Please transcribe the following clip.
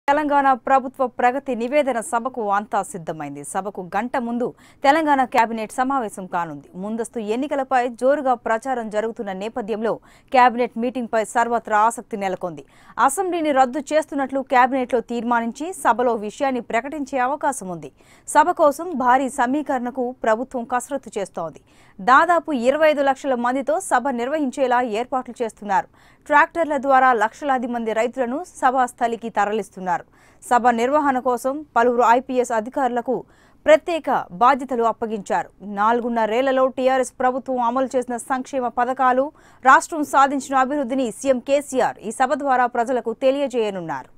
తెలంగాణ ప్రభుత్వ ప్రగతి నివేదన సభకు అంతా సిద్ధమైంది సభకు గంట ముందు తెలంగాణ కేబినెట్ సమావేశం కానుంది ముందస్తు ఎన్నికలపై జోరుగా ప్రచారం జరుగుతున్న నేపథ్యంలో కేబినెట్ మీటింగ్పై సర్వత్రా ఆసక్తి నెలకొంది అసెంబ్లీని రద్దు చేస్తున్నట్లు కేబినెట్లో తీర్మానించి సభలో విషయాన్ని ప్రకటించే అవకాశం ఉంది సభ కోసం భారీ సమీకరణకు ప్రభుత్వం కసరత్తు చేస్తోంది దాదాపు ఇరవై ఐదు లక్షల మందితో సభ నిర్వహించేలా ఏర్పాట్లు చేస్తున్నారు ట్రాక్టర్ల ద్వారా లక్షలాది మంది రైతులను సభా స్థలికి తరలిస్తున్నారు సభ నిర్వహణ కోసం పలువురు ఐపీఎస్ అధికారులకు ప్రత్యేక బాధ్యతలు అప్పగించారు నాలుగున్నరేళ్లలో టీఆర్ఎస్ ప్రభుత్వం అమలు చేసిన సంక్షేమ పథకాలు రాష్ట్రం సాధించిన అభివృద్ధిని సీఎం కేసీఆర్ ఈ సభ ద్వారా ప్రజలకు తెలియజేయనున్నారు